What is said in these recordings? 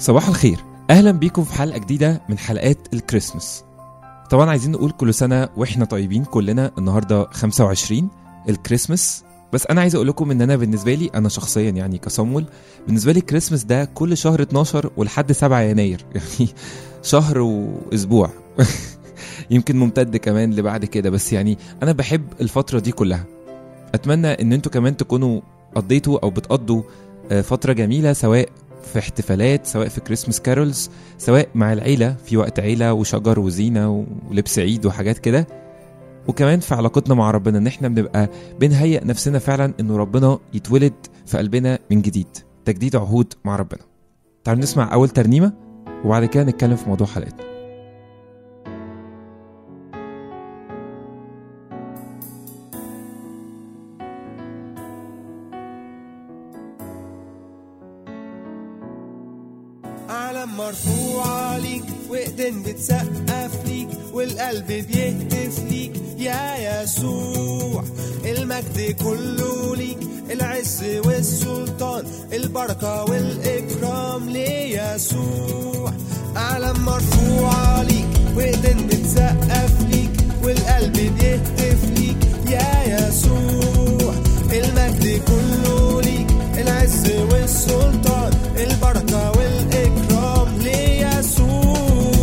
صباح الخير اهلا بيكم في حلقه جديده من حلقات الكريسماس طبعا عايزين نقول كل سنه واحنا طيبين كلنا النهارده 25 الكريسماس بس انا عايز اقول لكم ان انا بالنسبه لي انا شخصيا يعني كصمول بالنسبه لي الكريسماس ده كل شهر 12 ولحد 7 يناير يعني شهر واسبوع يمكن ممتد كمان لبعد كده بس يعني انا بحب الفتره دي كلها اتمنى ان انتوا كمان تكونوا قضيتوا او بتقضوا آه، فتره جميله سواء في احتفالات سواء في كريسماس كارولز سواء مع العيلة في وقت عيلة وشجر وزينة ولبس عيد وحاجات كده وكمان في علاقتنا مع ربنا ان احنا بنبقى بنهيئ نفسنا فعلا انه ربنا يتولد في قلبنا من جديد تجديد عهود مع ربنا تعالوا نسمع اول ترنيمة وبعد كده نتكلم في موضوع حلقتنا علم مرفوع ليك وايدين بتسقف ليك والقلب بيهتف ليك يا يسوع المجد كله ليك العز والسلطان البركة والإكرام ليسوع علم مرفوع ليك وايدين بتسقف ليك والقلب بيهتف ليك يا يسوع المجد كله ليك العز والسلطان البركة والإكرام ليسوع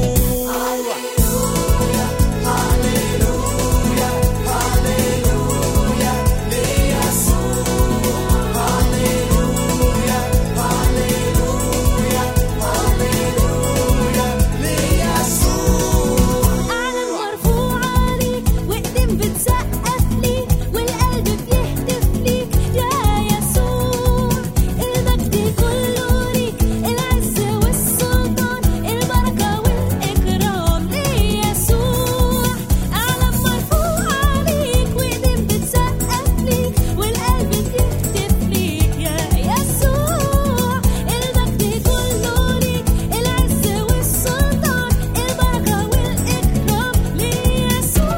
أعلن مرفوع عليك وإيدين بتسقف ليك والقلب بيهتف ليك يا يسوع المجد كله ليك العز والسلطان البركة والإكرام ليسوع أعلن مرفوع عليك وإيدين بتسقف ليك والقلب بيهتف ليك يا يسوع المجد كله ليك العز والسلطان البركة والإكرام ليسوع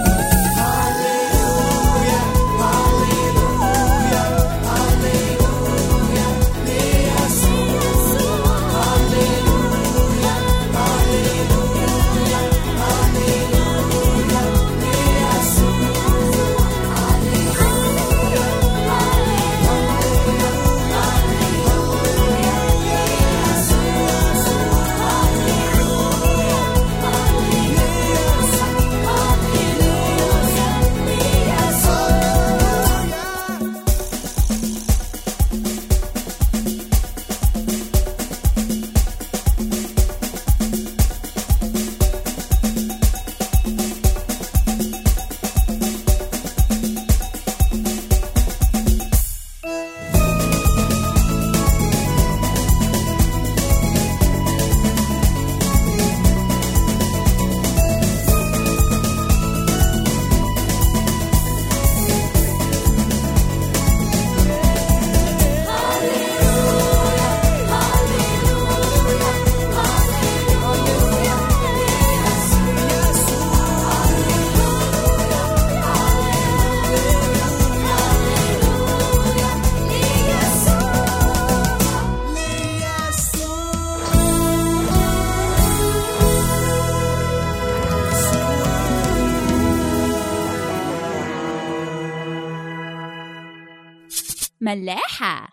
ملاحة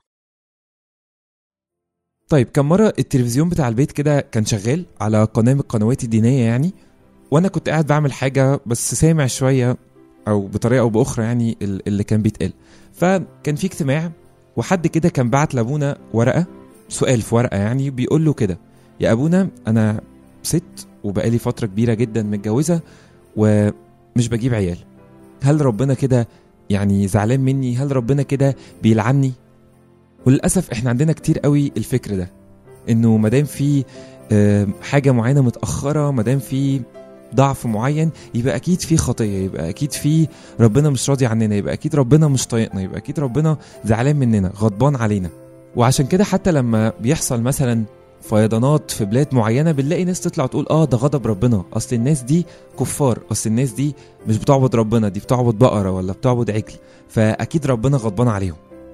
طيب كم مرة التلفزيون بتاع البيت كده كان شغال على قناة من القنوات الدينية يعني وأنا كنت قاعد بعمل حاجة بس سامع شوية أو بطريقة أو بأخرى يعني ال- اللي كان بيتقال فكان في اجتماع وحد كده كان بعت لأبونا ورقة سؤال في ورقة يعني بيقول له كده يا أبونا أنا ست وبقالي فترة كبيرة جدا متجوزة ومش بجيب عيال هل ربنا كده يعني زعلان مني هل ربنا كده بيلعني وللاسف احنا عندنا كتير قوي الفكر ده انه مادام في آه، حاجه معينه متاخره مادام في ضعف معين يبقى اكيد في خطيه يبقى اكيد في ربنا مش راضي عننا يبقى اكيد ربنا مش طايقنا يبقى اكيد ربنا زعلان مننا غضبان علينا وعشان كده حتى لما بيحصل مثلا فيضانات في بلاد معينه بنلاقي ناس تطلع تقول اه ده غضب ربنا اصل الناس دي كفار اصل الناس دي مش بتعبد ربنا دي بتعبد بقره ولا بتعبد عجل فاكيد ربنا غضبان عليهم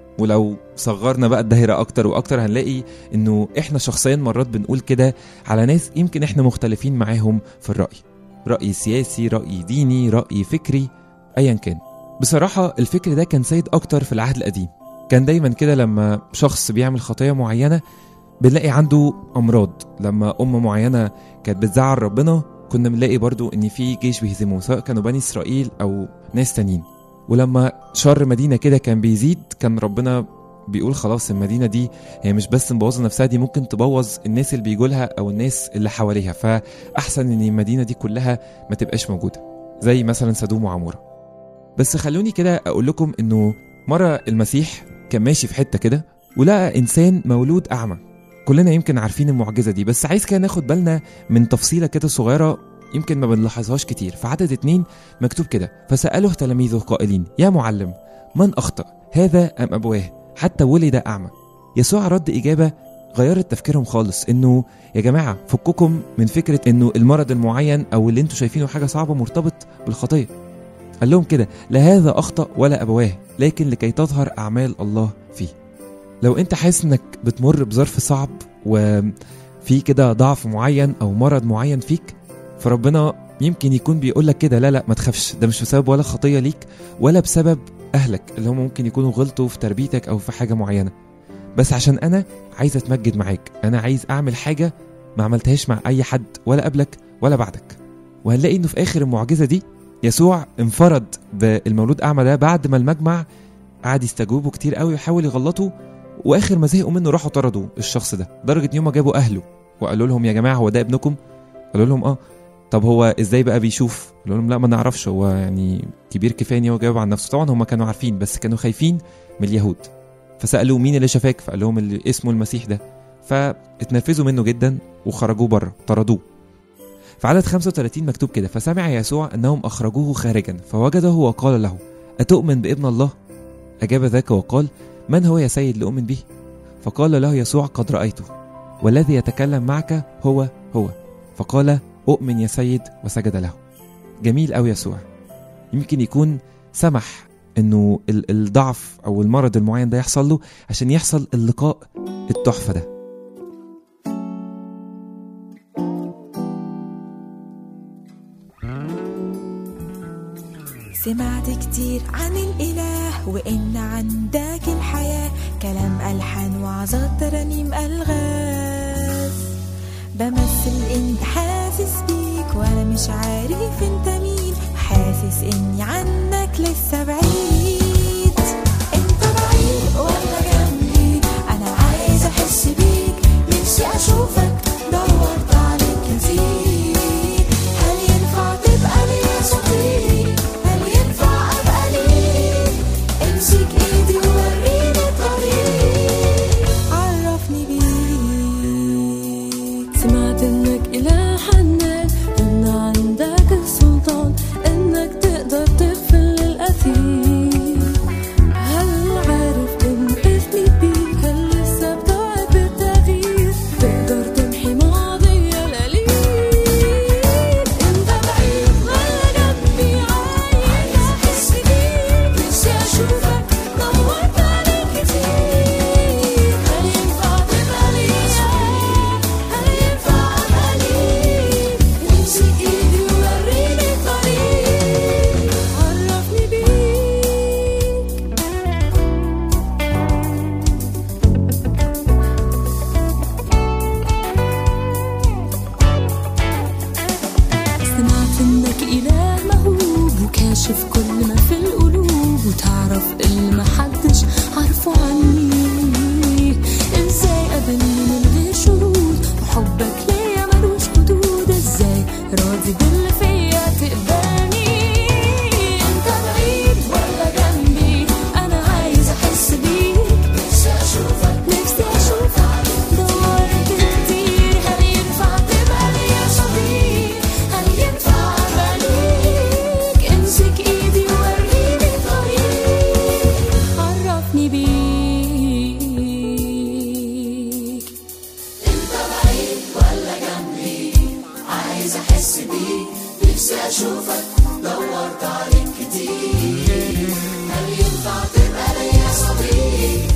ولو صغرنا بقى الدايرة أكتر وأكتر هنلاقي إنه إحنا شخصيا مرات بنقول كده على ناس يمكن إحنا مختلفين معاهم في الرأي رأي سياسي رأي ديني رأي فكري أيا كان بصراحة الفكر ده كان سيد أكتر في العهد القديم كان دايما كده لما شخص بيعمل خطية معينة بنلاقي عنده أمراض لما أم معينة كانت بتزعل ربنا كنا بنلاقي برضو إن في جيش بيهزمه سواء كانوا بني إسرائيل أو ناس تانيين ولما شر مدينة كده كان بيزيد كان ربنا بيقول خلاص المدينة دي هي مش بس مبوظة نفسها دي ممكن تبوظ الناس اللي بيجولها أو الناس اللي حواليها فأحسن إن المدينة دي كلها ما تبقاش موجودة زي مثلا سدوم وعمورة بس خلوني كده أقول لكم إنه مرة المسيح كان ماشي في حتة كده ولقى إنسان مولود أعمى كلنا يمكن عارفين المعجزة دي بس عايز كده ناخد بالنا من تفصيلة كده صغيرة يمكن ما بنلاحظهاش كتير في عدد اتنين مكتوب كده فسأله تلاميذه قائلين يا معلم من أخطأ هذا أم أبواه حتى ولد أعمى يسوع رد إجابة غيرت تفكيرهم خالص إنه يا جماعة فككم من فكرة إنه المرض المعين أو اللي أنتوا شايفينه حاجة صعبة مرتبط بالخطية قال لهم كده لا هذا أخطأ ولا أبواه لكن لكي تظهر أعمال الله فيه لو أنت حاسس إنك بتمر بظرف صعب وفي كده ضعف معين أو مرض معين فيك فربنا يمكن يكون بيقول لك كده لا لا ما تخافش ده مش بسبب ولا خطيه ليك ولا بسبب اهلك اللي هم ممكن يكونوا غلطوا في تربيتك او في حاجه معينه بس عشان انا عايز اتمجد معاك انا عايز اعمل حاجه ما عملتهاش مع اي حد ولا قبلك ولا بعدك وهنلاقي انه في اخر المعجزه دي يسوع انفرد بالمولود اعمى ده بعد ما المجمع قعد يستجوبه كتير قوي ويحاول يغلطه واخر ما زهقوا منه راحوا طردوا الشخص ده لدرجه ان يوم جابوا اهله وقالوا لهم يا جماعه هو ده ابنكم قالوا لهم اه طب هو ازاي بقى بيشوف؟ قالوا لهم لا ما نعرفش هو يعني كبير كفايه ان هو جاوب عن نفسه طبعا هم كانوا عارفين بس كانوا خايفين من اليهود فسالوه مين اللي شافاك؟ فقال لهم اللي اسمه المسيح ده فاتنرفزوا منه جدا وخرجوه بره طردوه في عدد 35 مكتوب كده فسمع يسوع انهم اخرجوه خارجا فوجده وقال له اتؤمن بابن الله؟ اجاب ذاك وقال من هو يا سيد لأؤمن به؟ فقال له يسوع قد رأيته والذي يتكلم معك هو هو فقال أؤمن يا سيد وسجد له جميل أوي يسوع يمكن يكون سمح انه ال- الضعف او المرض المعين ده يحصل له عشان يحصل اللقاء التحفه ده سمعت كتير عن الإله وإن عندك الحياة كلام ألحان وعظات ترانيم ألغاز بمثل إني حاسس بيك وأنا مش عارف أنت مين حاسس إني عنك لسه بعيد أنت بعيد ولا جنبي أنا عايز أحس بيك نفسي أشوفك دورت عليك كتير هل ينفع تبقى ليا صديق هل ينفع أبقى ليك امسك إيدي ووريني الطريق عرفني بيك سمعت إنك إله حنان إن عندك السلطان إنك تقدر تغفر للأثيم هل عارف تنقذني بيك هل لسه بتوعد بالتغيير تقدر تمحي ماضي الأليم انت بعيد ولا جنبي عايز احس بيك نفسي اشوفك دورت عليك كتير هل ينفع تبقى ليا صديق هل ينفع ابقى ليك امسك ايدي ووريني الطريق عرفني بيك سمعت انك اله مهوب وكاشف كل ما في القلوب وتعرف اللي محدش عارفه عني ازاي قابلني من غير شروط وحبك ليا ملوش حدود ازاي راضي باللي فيا تقبلني انت بعيد ولا جنبي انا عايز احس بيك نفسي اشوفك نفسي اشوفك دورت كتير هل ينفع تبقى ليا صديق هل ينفع ابقى ليك امسك ايدي ووريني طريق عرفني بيك انت بعيد ولا جنبي عايز احس بيك نفسي اشوفك دورت عليك كتير هل ينفع تبقى ليا صديق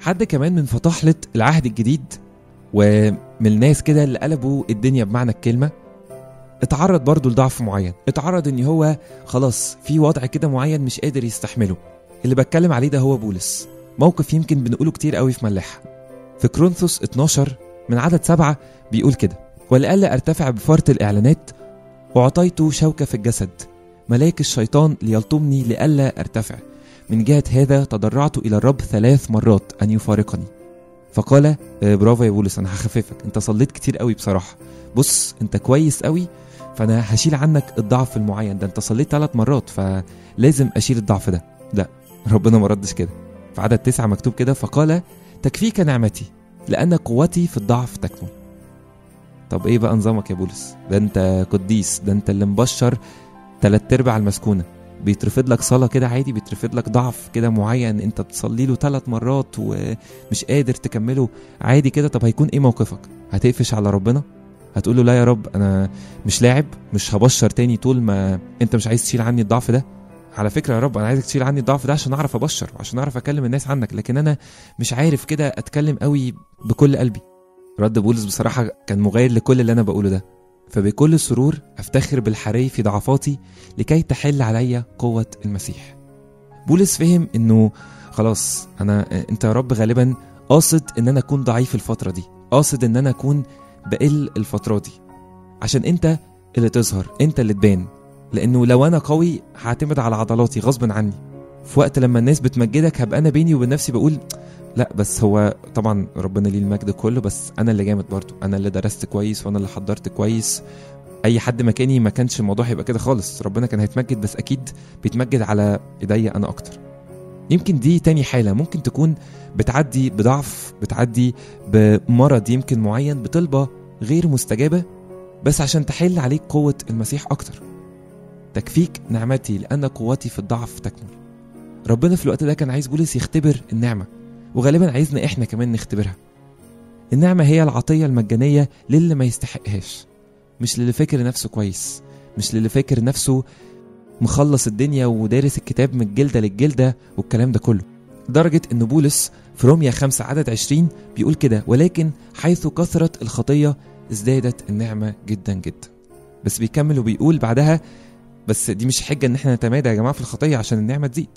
حد كمان من فطاحلة العهد الجديد ومن الناس كده اللي قلبوا الدنيا بمعنى الكلمة اتعرض برضه لضعف معين اتعرض ان هو خلاص في وضع كده معين مش قادر يستحمله اللي بتكلم عليه ده هو بولس موقف يمكن بنقوله كتير قوي في ملاحة في كرونثوس 12 من عدد سبعة بيقول كده ولئلا ارتفع بفرط الإعلانات وأعطيت شوكة في الجسد ملاك الشيطان ليلطمني لئلا ارتفع من جهة هذا تضرعت إلى الرب ثلاث مرات أن يفارقني فقال آه، برافو يا بولس أنا هخففك أنت صليت كتير قوي بصراحة بص أنت كويس قوي فأنا هشيل عنك الضعف المعين ده أنت صليت ثلاث مرات فلازم أشيل الضعف ده لا ربنا ما ردش كده في عدد تسعة مكتوب كده فقال تكفيك نعمتي لأن قوتي في الضعف تكمن طب ايه بقى نظامك يا بولس ده انت قديس ده انت اللي مبشر تلات ارباع المسكونه بيترفض لك صلاه كده عادي بيترفض لك ضعف كده معين انت بتصلي له ثلاث مرات ومش قادر تكمله عادي كده طب هيكون ايه موقفك هتقفش على ربنا هتقول له لا يا رب انا مش لاعب مش هبشر تاني طول ما انت مش عايز تشيل عني الضعف ده على فكره يا رب انا عايزك تشيل عني الضعف ده عشان اعرف ابشر وعشان اعرف اكلم الناس عنك لكن انا مش عارف كده اتكلم قوي بكل قلبي رد بولس بصراحه كان مغاير لكل اللي انا بقوله ده فبكل سرور افتخر بالحري في ضعفاتي لكي تحل علي قوه المسيح بولس فهم انه خلاص انا انت يا رب غالبا قاصد ان انا اكون ضعيف الفتره دي قاصد ان انا اكون بقل الفتره دي عشان انت اللي تظهر انت اللي تبان لانه لو انا قوي هعتمد على عضلاتي غصب عني في وقت لما الناس بتمجدك هبقى انا بيني وبين نفسي بقول لا بس هو طبعا ربنا ليه المجد كله بس انا اللي جامد برضو انا اللي درست كويس وانا اللي حضرت كويس اي حد مكاني ما كانش الموضوع هيبقى كده خالص ربنا كان هيتمجد بس اكيد بيتمجد على ايديا انا اكتر يمكن دي تاني حالة ممكن تكون بتعدي بضعف بتعدي بمرض يمكن معين بطلبة غير مستجابة بس عشان تحل عليك قوة المسيح أكتر تكفيك نعمتي لأن قوتي في الضعف تكمل ربنا في الوقت ده كان عايز بولس يختبر النعمة وغالبا عايزنا احنا كمان نختبرها النعمة هي العطية المجانية للي ما يستحقهاش مش للي فاكر نفسه كويس مش للي فاكر نفسه مخلص الدنيا ودارس الكتاب من الجلدة للجلدة والكلام ده كله لدرجة ان بولس في روميا 5 عدد 20 بيقول كده ولكن حيث كثرت الخطية ازدادت النعمة جدا جدا بس بيكمل وبيقول بعدها بس دي مش حجة ان احنا نتمادى يا جماعة في الخطية عشان النعمة تزيد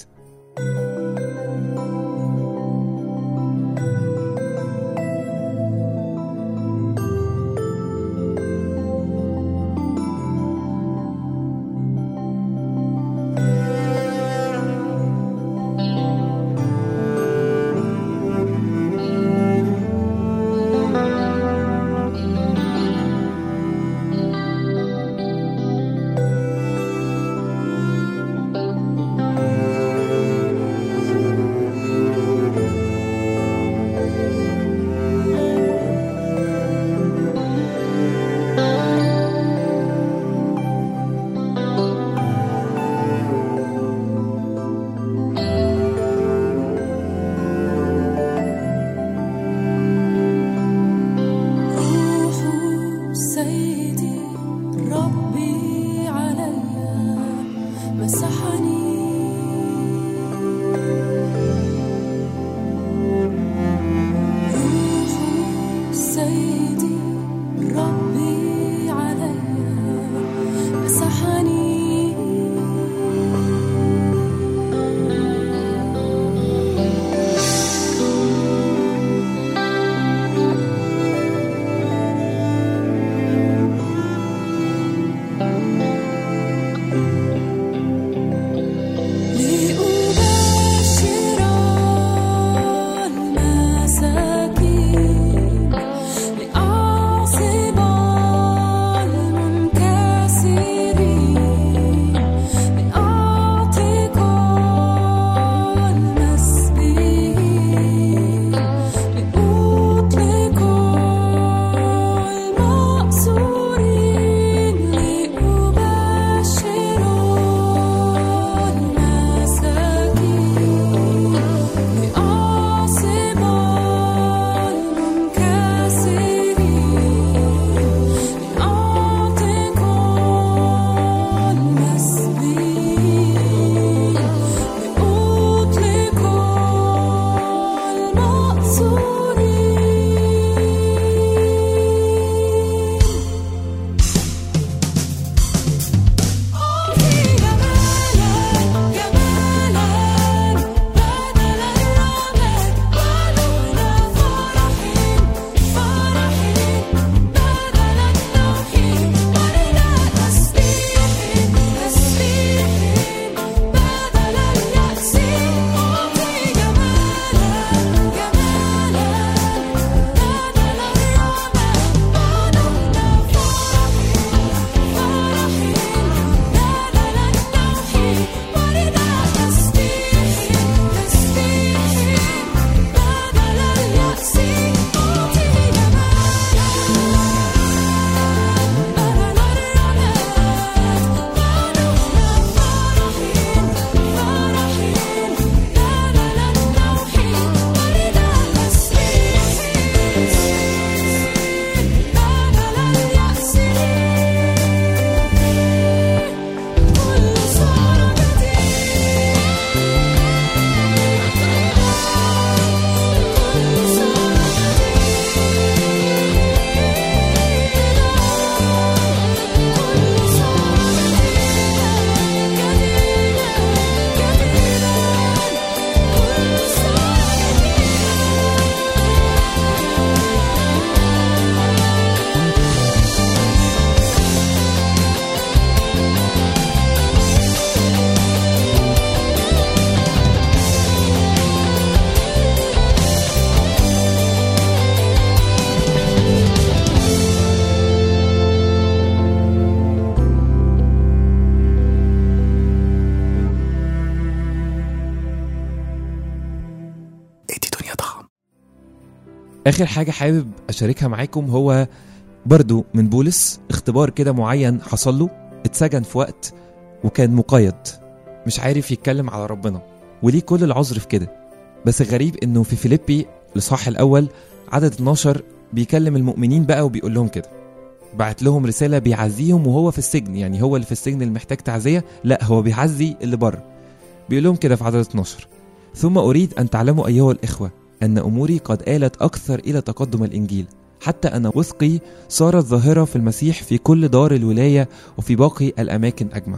اخر حاجه حابب اشاركها معاكم هو برضو من بولس اختبار كده معين حصل له اتسجن في وقت وكان مقيد مش عارف يتكلم على ربنا وليه كل العذر في كده بس الغريب انه في فيليبي الاصحاح الاول عدد 12 بيكلم المؤمنين بقى وبيقول لهم كده بعت لهم رساله بيعزيهم وهو في السجن يعني هو اللي في السجن اللي محتاج تعزيه لا هو بيعزي اللي بره بيقول لهم كده في عدد 12 ثم اريد ان تعلموا ايها الاخوه ان اموري قد آلت اكثر الى تقدم الانجيل حتى ان وثقي صارت ظاهره في المسيح في كل دار الولايه وفي باقي الاماكن اجمع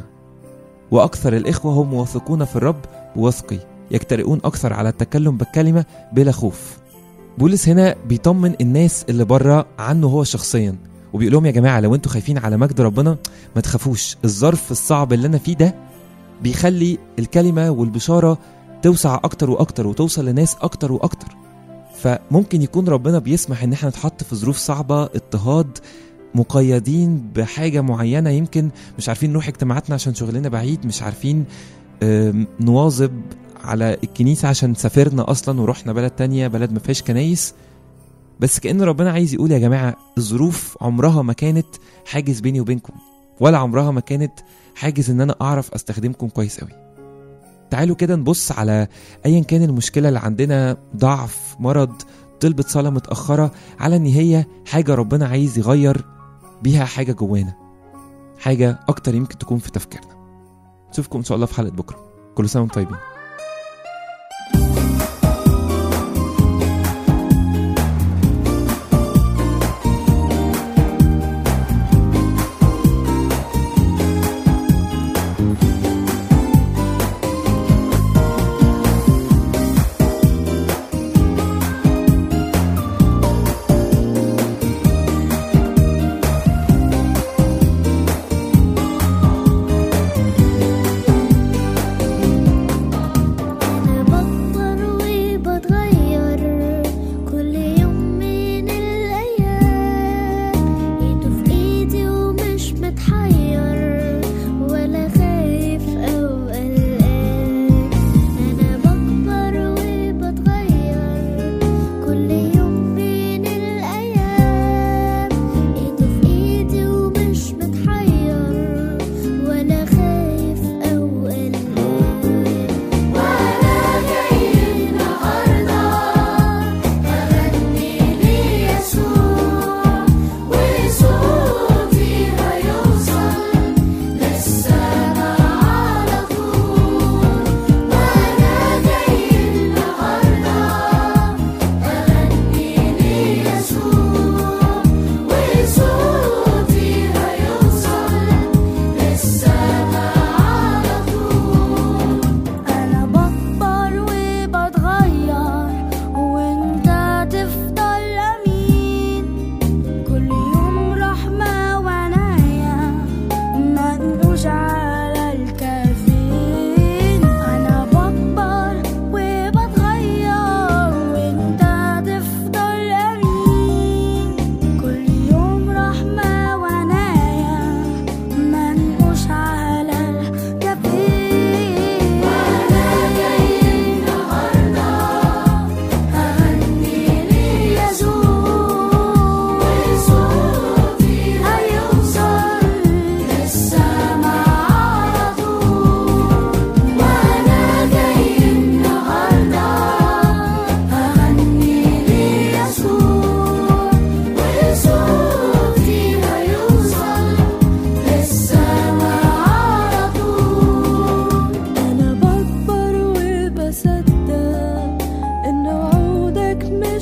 واكثر الاخوه هم واثقون في الرب بوثقي يجترئون اكثر على التكلم بالكلمه بلا خوف بولس هنا بيطمن الناس اللي بره عنه هو شخصيا وبيقول لهم يا جماعه لو انتوا خايفين على مجد ربنا ما تخافوش الظرف الصعب اللي انا فيه ده بيخلي الكلمه والبشاره توسع اكتر واكتر وتوصل لناس اكتر واكتر فممكن يكون ربنا بيسمح ان احنا نتحط في ظروف صعبه اضطهاد مقيدين بحاجه معينه يمكن مش عارفين نروح اجتماعاتنا عشان شغلنا بعيد مش عارفين آم، نواظب على الكنيسه عشان سافرنا اصلا ورحنا بلد تانية بلد ما فيهاش كنايس بس كأن ربنا عايز يقول يا جماعه الظروف عمرها ما كانت حاجز بيني وبينكم ولا عمرها ما كانت حاجز ان انا اعرف استخدمكم كويس قوي تعالوا كده نبص على ايا كان المشكله اللي عندنا ضعف مرض طلبة صلاة متأخرة على ان هي حاجة ربنا عايز يغير بيها حاجة جوانا حاجة اكتر يمكن تكون في تفكيرنا نشوفكم ان شاء الله في حلقة بكرة كل سنة وانتم طيبين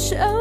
مش قوي